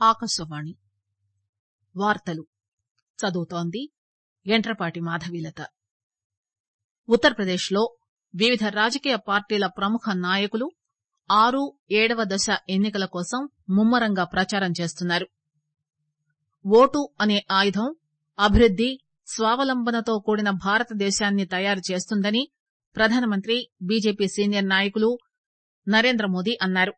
ఆకాశవాణి వార్తలు చదువుతోంది యంట్రపాటి మాధవీలత ఉత్తరప్రదేశ్ లో వివిధ రాజకీయ పార్టీల ప్రముఖ నాయకులు ఆరు ఏడవ దశ ఎన్నికల కోసం ముమ్మరంగా ప్రచారం చేస్తున్నారు ఓటు అనే ఆయుధం అభివృద్ది స్వావలంబనతో కూడిన భారతదేశాన్ని తయారు చేస్తుందని ప్రధానమంత్రి బీజేపీ సీనియర్ నాయకులు నరేంద్రమోదీ అన్నారు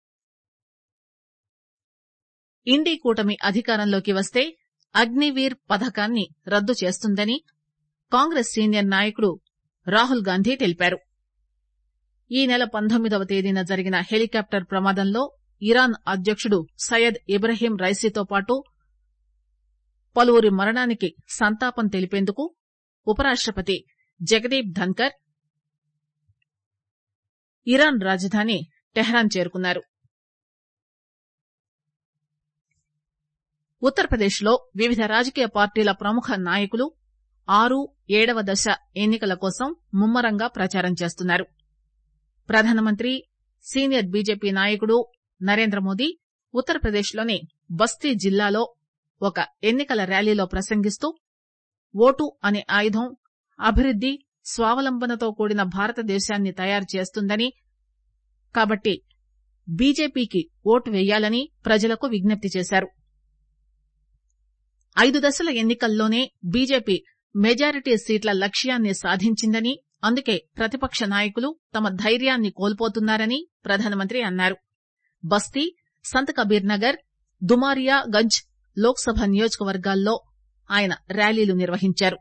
ఇండీ కూటమి అధికారంలోకి వస్తే అగ్నివీర్ పథకాన్ని రద్దు చేస్తుందని కాంగ్రెస్ సీనియర్ నాయకుడు రాహుల్ గాంధీ తెలిపారు ఈ నెల పంతొమ్మిదవ తేదీన జరిగిన హెలికాప్టర్ ప్రమాదంలో ఇరాన్ అధ్యకుడు సయ్యద్ ఇబ్రహీం రైసీతో పాటు పలువురి మరణానికి సంతాపం తెలిపేందుకు ఉపరాష్టపతి జగదీప్ ధన్కర్ ఇరాన్ రాజధాని టెహ్రాన్ చేరుకున్నారు ఉత్తరప్రదేశ్ లో వివిధ రాజకీయ పార్టీల ప్రముఖ నాయకులు ఆరు ఏడవ దశ ఎన్నికల కోసం ముమ్మరంగా ప్రచారం చేస్తున్నారు ప్రధానమంత్రి సీనియర్ బీజేపీ నాయకుడు నరేంద్రమోదీ ఉత్తరప్రదేశ్ లోని బస్తీ జిల్లాలో ఒక ఎన్నికల ర్యాలీలో ప్రసంగిస్తూ ఓటు అనే ఆయుధం అభివృద్ది స్వావలంబనతో కూడిన భారతదేశాన్ని తయారు చేస్తుందని కాబట్టి బీజేపీకి ఓటు వెయ్యాలని ప్రజలకు విజ్ఞప్తి చేశారు ఐదు దశల ఎన్నికల్లోనే బీజేపీ మెజారిటీ సీట్ల లక్ష్యాన్ని సాధించిందని అందుకే ప్రతిపక్ష నాయకులు తమ ధైర్యాన్ని కోల్పోతున్నారని ప్రధానమంత్రి అన్నారు బస్తీ సంత్ కబీర్ నగర్ దుమారియా గంజ్ లోక్ సభ నియోజకవర్గాల్లో ఆయన ర్యాలీలు నిర్వహించారు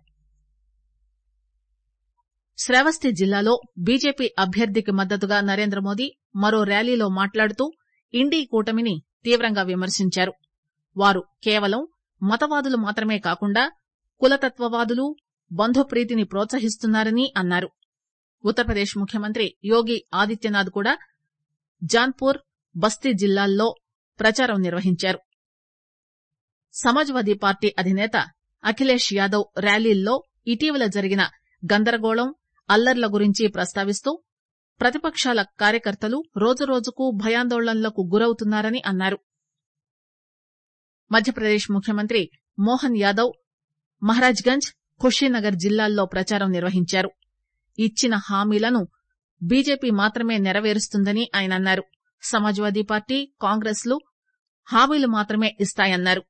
శ్రావస్తి జిల్లాలో బీజేపీ అభ్యర్థికి మద్దతుగా నరేంద్రమోదీ మరో ర్యాలీలో మాట్లాడుతూ ఇండీ కూటమిని తీవ్రంగా విమర్శించారు వారు కేవలం మతవాదులు మాత్రమే కాకుండా కులతత్వవాదులు బంధుప్రీతిని ప్రోత్సహిస్తున్నారని అన్నారు ఉత్తరప్రదేశ్ ముఖ్యమంత్రి యోగి ఆదిత్యనాథ్ కూడా జాన్పూర్ బస్తీ జిల్లాల్లో ప్రచారం నిర్వహించారు సమాజ్వాదీ పార్టీ అధినేత అఖిలేష్ యాదవ్ ర్యాలీల్లో ఇటీవల జరిగిన గందరగోళం అల్లర్ల గురించి ప్రస్తావిస్తూ ప్రతిపక్షాల కార్యకర్తలు రోజురోజుకు భయాందోళనలకు గురవుతున్నారని అన్నారు మధ్యప్రదేశ్ ముఖ్యమంత్రి మోహన్ యాదవ్ మహారాజ్ గంజ్ ఖుషీనగర్ జిల్లాల్లో ప్రచారం నిర్వహించారు ఇచ్చిన హామీలను బీజేపీ మాత్రమే నెరవేరుస్తుందని ఆయన అన్నారు సమాజ్వాదీ పార్టీ కాంగ్రెస్ లు హామీలు మాత్రమే ఇస్తాయన్నారు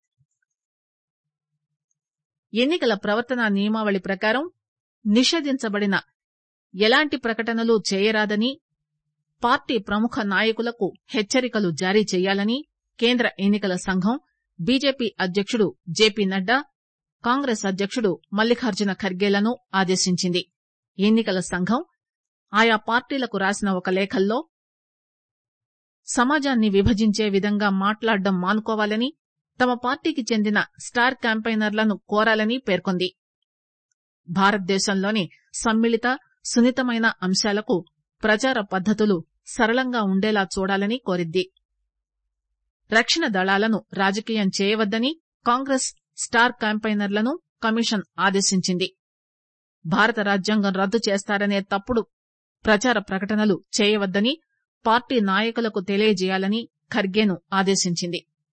ఎన్నికల ప్రవర్తనా నియమావళి ప్రకారం నిషేధించబడిన ఎలాంటి ప్రకటనలు చేయరాదని పార్టీ ప్రముఖ నాయకులకు హెచ్చరికలు జారీ చేయాలని కేంద్ర ఎన్నికల సంఘం బీజేపీ అధ్యకుడు జేపీ నడ్డా కాంగ్రెస్ అధ్యకుడు మల్లికార్జున ఖర్గేలను ఆదేశించింది ఎన్నికల సంఘం ఆయా పార్టీలకు రాసిన ఒక లేఖల్లో సమాజాన్ని విభజించే విధంగా మాట్లాడడం మానుకోవాలని తమ పార్టీకి చెందిన స్టార్ క్యాంపెయినర్లను కోరాలని పేర్కొంది భారతదేశంలోని సమ్మిళిత సున్నితమైన అంశాలకు ప్రచార పద్దతులు సరళంగా ఉండేలా చూడాలని కోరింది రక్షణ దళాలను రాజకీయం చేయవద్దని కాంగ్రెస్ స్టార్ క్యాంపెయినర్లను కమిషన్ ఆదేశించింది భారత రాజ్యాంగం రద్దు చేస్తారనే తప్పుడు ప్రచార ప్రకటనలు చేయవద్దని పార్టీ నాయకులకు తెలియజేయాలని ఖర్గేను ఆదేశించింది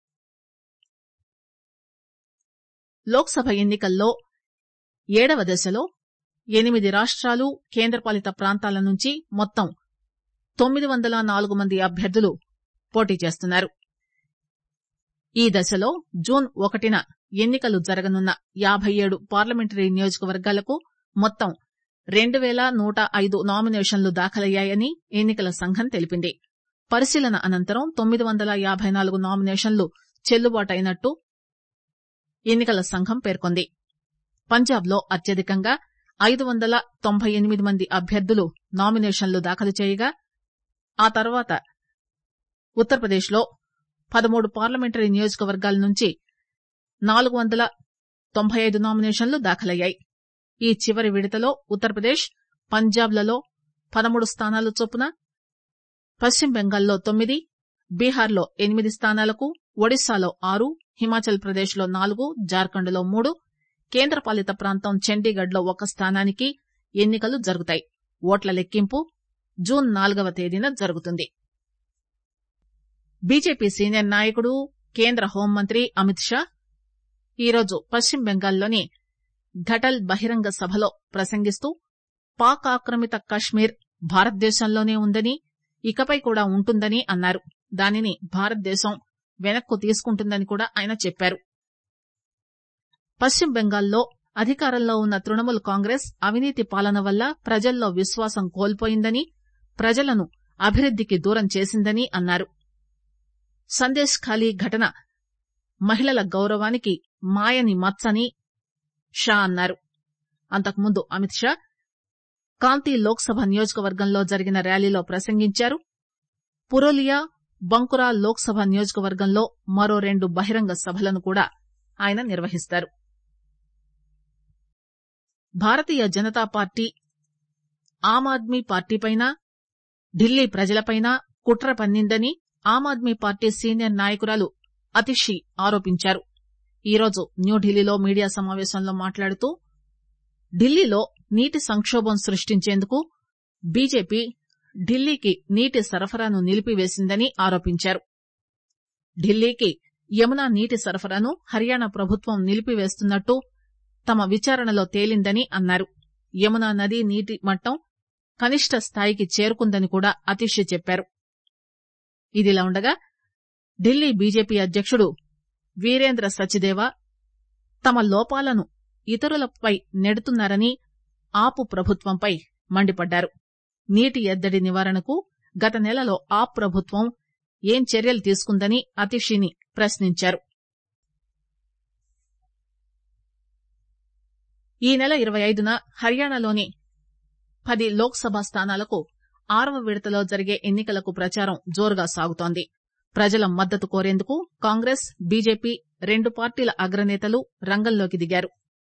లోక్సభ ఎన్నికల్లో ఏడవ దశలో ఎనిమిది రాష్ట్రాలు కేంద్రపాలిత ప్రాంతాల నుంచి మొత్తం తొమ్మిది వందల నాలుగు మంది అభ్యర్థులు పోటీ చేస్తున్నారు ఈ దశలో జూన్ ఒకటిన ఎన్నికలు జరగనున్న యాబై ఏడు పార్లమెంటరీ నియోజకవర్గాలకు మొత్తం రెండు పేల నూట ఐదు నామినేషన్లు దాఖలయ్యాయని ఎన్నికల సంఘం తెలిపింది పరిశీలన అనంతరం తొమ్మిది వందల యాబై నాలుగు నామినేషన్లు చెల్లుబాటైనట్టు ఎన్నికల సంఘం పేర్కొంది పంజాబ్ లో అత్యధికంగా ఐదు వందల తొంభై ఎనిమిది మంది అభ్యర్థులు నామినేషన్లు దాఖలు చేయగా ఆ తర్వాత ఉత్తరప్రదేశ్ లో పదమూడు పార్లమెంటరీ నియోజకవర్గాల నుంచి నాలుగు వందల తొంభై ఐదు నామినేషన్లు దాఖలయ్యాయి ఈ చివరి విడతలో ఉత్తరప్రదేశ్ పంజాబ్ లలో పదమూడు స్థానాల చొప్పున పశ్చిమ బెంగాల్లో తొమ్మిది బీహార్ లో ఎనిమిది స్థానాలకు ఒడిశాలో ఆరు హిమాచల్ ప్రదేశ్ లో నాలుగు జార్ఖండ్ లో మూడు కేంద్రపాలిత ప్రాంతం చండీగఢ్ లో ఒక స్థానానికి ఎన్నికలు జరుగుతాయి ఓట్ల లెక్కింపు జూన్ నాలుగవ తేదీన జరుగుతుంది బీజేపీ సీనియర్ నాయకుడు కేంద్ర హోంమంత్రి అమిత్ షా ఈరోజు పశ్చిమ బెంగాల్లోని ఘటల్ బహిరంగ సభలో ప్రసంగిస్తూ పాక్ ఆక్రమిత కశ్మీర్ భారతదేశంలోనే ఉందని ఇకపై కూడా ఉంటుందని అన్నారు దానిని భారతదేశం వెనక్కు తీసుకుంటుందని కూడా ఆయన చెప్పారు పశ్చిమ బెంగాల్లో అధికారంలో ఉన్న తృణమూల్ కాంగ్రెస్ అవినీతి పాలన వల్ల ప్రజల్లో విశ్వాసం కోల్పోయిందని ప్రజలను అభివృద్దికి దూరం చేసిందని అన్నారు సందేశ్ ఖాళీ ఘటన మహిళల గౌరవానికి మాయని మచ్చని షా అన్నారు అంతకుముందు అమిత్ షా కాంతి లోక్సభ నియోజకవర్గంలో జరిగిన ర్యాలీలో ప్రసంగించారు పురులియా బంకురా లోక్సభ నియోజకవర్గంలో మరో రెండు బహిరంగ సభలను కూడా ఆయన నిర్వహిస్తారు భారతీయ జనతా పార్టీ ఆమ్ ఆద్మీ పార్టీపైనా ఢిల్లీ ప్రజలపైనా కుట్ర పన్నిందని ఆమ్ ఆద్మీ పార్టీ సీనియర్ నాయకురాలు అతిషి ఆరోపించారు ఈరోజు న్యూఢిల్లీలో మీడియా సమావేశంలో మాట్లాడుతూ ఢిల్లీలో నీటి సంక్షోభం సృష్టించేందుకు బీజేపీ ఢిల్లీకి నీటి సరఫరాను నిలిపివేసిందని ఆరోపించారు ఢిల్లీకి యమునా నీటి సరఫరాను హర్యానా ప్రభుత్వం నిలిపివేస్తున్నట్టు తమ విచారణలో తేలిందని అన్నారు యమునా నది నీటి మట్టం కనిష్ట స్థాయికి చేరుకుందని కూడా అతిషి చెప్పారు ఇదిలా ఉండగా ఢిల్లీ బీజేపీ అధ్యకుడు వీరేంద్ర సచ్దేవా తమ లోపాలను ఇతరులపై నెడుతున్నారని ఆపు ప్రభుత్వంపై మండిపడ్డారు నీటి ఎద్దడి నివారణకు గత నెలలో ఆప్ ప్రభుత్వం ఏం చర్యలు తీసుకుందని అతిషిని ప్రశ్నించారు ఈ నెల ఇరవై ఐదున హర్యానాలోని పది లోక్సభ స్థానాలకు ఆరవ విడతలో జరిగే ఎన్నికలకు ప్రచారం జోరుగా సాగుతోంది ప్రజల మద్దతు కోరేందుకు కాంగ్రెస్ బీజేపీ రెండు పార్టీల అగ్రనేతలు రంగంలోకి దిగారు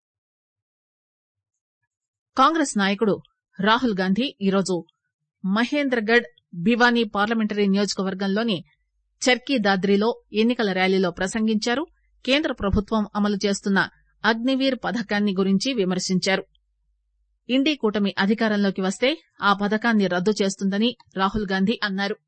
కాంగ్రెస్ నాయకుడు రాహుల్ గాంధీ ఈరోజు మహేంద్రగఢ్ భివానీ పార్లమెంటరీ నియోజకవర్గంలోని చర్కీ దాద్రిలో ఎన్నికల ర్యాలీలో ప్రసంగించారు కేంద్ర ప్రభుత్వం అమలు చేస్తున్న అగ్నివీర్ పథకాన్ని గురించి విమర్శించారు ఇండీ కూటమి అధికారంలోకి వస్తే ఆ పథకాన్ని రద్దు చేస్తుందని రాహుల్ గాంధీ అన్నారు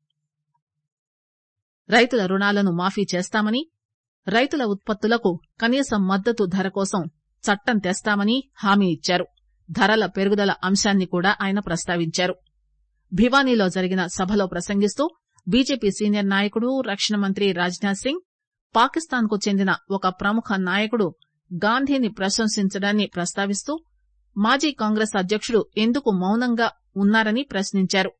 రైతుల రుణాలను మాఫీ చేస్తామని రైతుల ఉత్పత్తులకు కనీస మద్దతు ధర కోసం చట్టం తెస్తామని హామీ ఇచ్చారు ధరల పెరుగుదల అంశాన్ని కూడా ఆయన ప్రస్తావించారు భివానీలో జరిగిన సభలో ప్రసంగిస్తూ బీజేపీ సీనియర్ నాయకుడు రక్షణ మంత్రి రాజ్నాథ్ సింగ్ పాకిస్తాన్ కు చెందిన ఒక ప్రముఖ నాయకుడు గాంధీని ప్రశంసించడాన్ని ప్రస్తావిస్తూ మాజీ కాంగ్రెస్ అధ్యకుడు ఎందుకు మౌనంగా ఉన్నారని ప్రశ్నించారు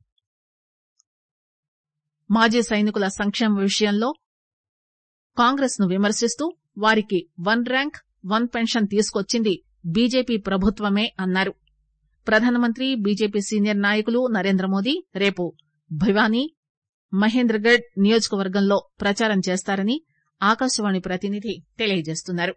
మాజీ సైనికుల సంక్షేమ విషయంలో కాంగ్రెస్ ను విమర్శిస్తూ వారికి వన్ ర్యాంక్ వన్ పెన్షన్ తీసుకొచ్చింది బీజేపీ ప్రభుత్వమే అన్నారు ప్రధానమంత్రి బీజేపీ సీనియర్ నాయకులు నరేంద్రమోదీ రేపు భివానీ మహేంద్రగఢ్ నియోజకవర్గంలో ప్రచారం చేస్తారని ఆకాశవాణి ప్రతినిధి తెలియజేస్తున్నారు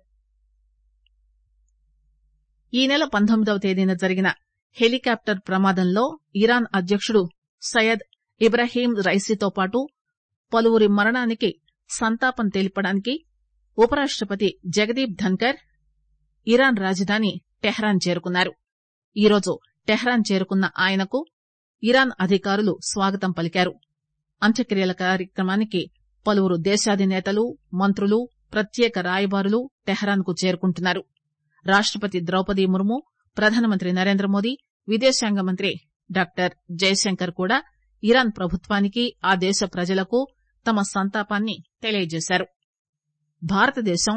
ఈ నెల పంతొమ్మిదవ తేదీన జరిగిన హెలికాప్టర్ ప్రమాదంలో ఇరాన్ అధ్యకుడు సయ్యద్ ఇబ్రాహీం రైసీతో పాటు పలువురి మరణానికి సంతాపం తెలపడానికి ఉపరాష్టపతి జగదీప్ ధన్కర్ ఇరాన్ రాజధాని టెహ్రాన్ చేరుకున్నారు ఈరోజు టెహ్రాన్ చేరుకున్న ఆయనకు ఇరాన్ అధికారులు స్వాగతం పలికారు అంత్యక్రియల కార్యక్రమానికి పలువురు దేశాధినేతలు మంత్రులు ప్రత్యేక రాయబారులు టెహ్రాన్ కు చేరుకుంటున్నారు రాష్టపతి ద్రౌపది ముర్ము ప్రధానమంత్రి నరేంద్రమోదీ విదేశాంగ మంత్రి డాక్టర్ జయశంకర్ కూడా ఇరాన్ ప్రభుత్వానికి ఆ దేశ ప్రజలకు తమ సంతాపాన్ని తెలియజేశారు భారతదేశం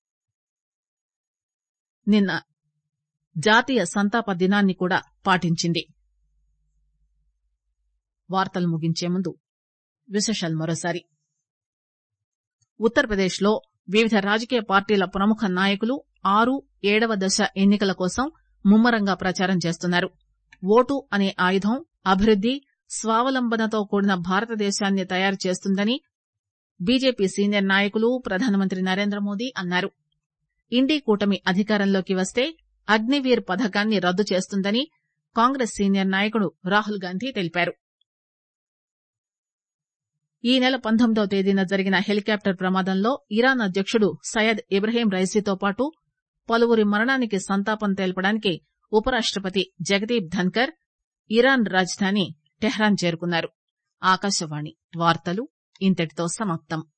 నిన్న జాతీయ సంతాప దినాన్ని కూడా పాటించింది వార్తలు ముగించే ముందు విశేషాలు మరోసారి ఉత్తరప్రదేశ్ లో వివిధ రాజకీయ పార్టీల ప్రముఖ నాయకులు ఆరు ఏడవ దశ ఎన్నికల కోసం ముమ్మరంగా ప్రచారం చేస్తున్నారు ఓటు అనే ఆయుధం అభివృద్ది స్వావలంబనతో కూడిన భారతదేశాన్ని తయారు చేస్తుందని బీజేపీ సీనియర్ నాయకులు ప్రధానమంత్రి నరేంద్రమోదీ అన్నారు ఇండీ కూటమి అధికారంలోకి వస్తే అగ్నివీర్ పథకాన్ని రద్దు చేస్తుందని కాంగ్రెస్ సీనియర్ నాయకుడు రాహుల్ గాంధీ తెలిపారు ఈ నెల పంతొమ్మిదవ తేదీన జరిగిన హెలికాప్టర్ ప్రమాదంలో ఇరాన్ అధ్యకుడు సయ్యద్ ఇబ్రహీం రైసీతో పాటు పలువురి మరణానికి సంతాపం తెలపడానికి ఉపరాష్టపతి జగదీప్ ధన్కర్ ఇరాన్ రాజధాని టెహ్రాన్ చేరుకున్నారు ఆకాశవాణి వార్తలు ఇంతటితో సమాప్తం